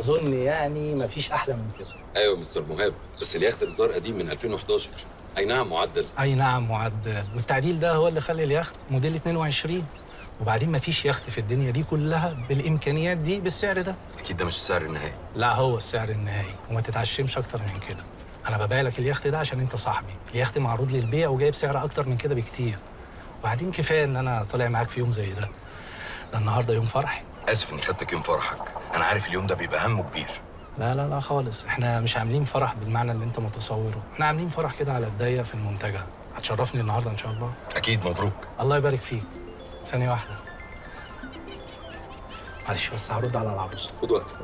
اظن يعني مفيش احلى من كده ايوه يا مستر مهاب بس اليخت اصدار قديم من 2011 اي نعم معدل اي نعم معدل والتعديل ده هو اللي خلى اليخت موديل 22 وبعدين مفيش يخت في الدنيا دي كلها بالامكانيات دي بالسعر ده اكيد ده مش السعر النهائي لا هو السعر النهائي وما تتعشمش اكتر من كده انا ببيع لك اليخت ده عشان انت صاحبي اليخت معروض للبيع وجايب سعر اكتر من كده بكتير وبعدين كفايه ان انا طالع معاك في يوم زي ده ده النهارده يوم فرحي اسف اني خدتك يوم فرحك انا عارف اليوم ده بيبقى همه كبير لا لا لا خالص احنا مش عاملين فرح بالمعنى اللي انت متصوره احنا عاملين فرح كده على الضيق في المنتجع هتشرفني النهارده ان شاء الله اكيد مبروك الله يبارك فيك ثانيه واحده معلش بس هرد على العروسه خد وقتك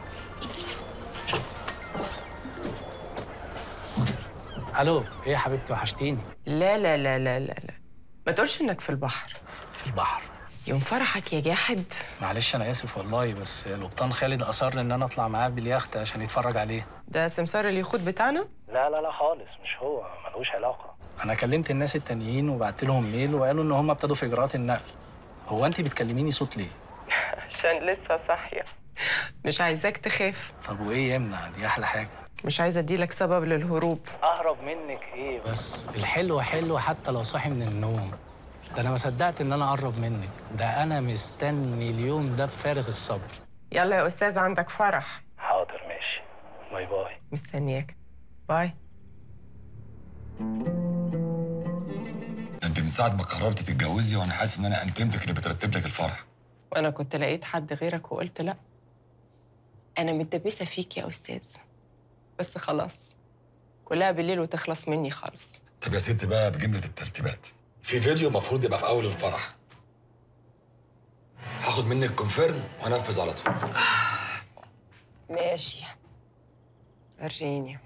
الو ايه يا حبيبتي وحشتيني لا لا لا لا لا لا ما تقولش انك في البحر في البحر يوم فرحك يا جاحد معلش انا اسف والله بس القبطان خالد اصر ان انا اطلع معاه باليخت عشان يتفرج عليه ده سمسار اليخوت بتاعنا لا لا لا خالص مش هو ملوش علاقه انا كلمت الناس التانيين وبعت لهم ميل وقالوا ان هم ابتدوا في اجراءات النقل هو انت بتكلميني صوت ليه عشان لسه صاحيه مش عايزاك تخاف طب وايه يمنع دي احلى حاجه مش عايزه اديلك سبب للهروب اهرب منك ايه بس الحلو حلو حتى لو صاحي من النوم ده انا ما صدقت ان انا اقرب منك ده انا مستني اليوم ده بفارغ الصبر يلا يا استاذ عندك فرح حاضر ماشي باي باي مستنياك باي انت من ساعه ما قررت تتجوزي وانا حاسس ان انا انتمتك اللي بترتب لك الفرح وانا كنت لقيت حد غيرك وقلت لا انا متدبسه فيك يا استاذ بس خلاص كلها بالليل وتخلص مني خالص طب يا ست بقى بجمله الترتيبات في فيديو المفروض يبقى في اول الفرح هاخد منك كونفيرم وانفذ على طول ماشي وريني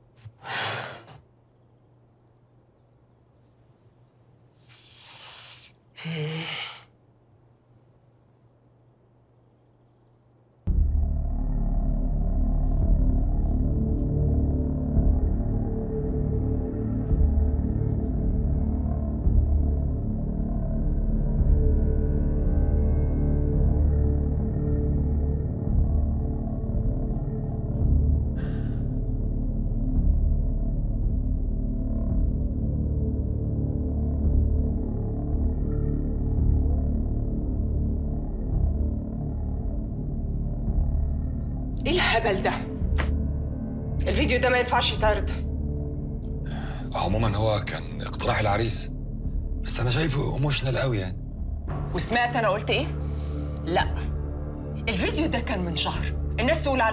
ايه الهبل ده الفيديو ده ما ينفعش يتعرض عموما هو كان اقتراح العريس بس انا شايفه ايموشنال قوي يعني وسمعت انا قلت ايه لا الفيديو ده كان من شهر الناس تقول على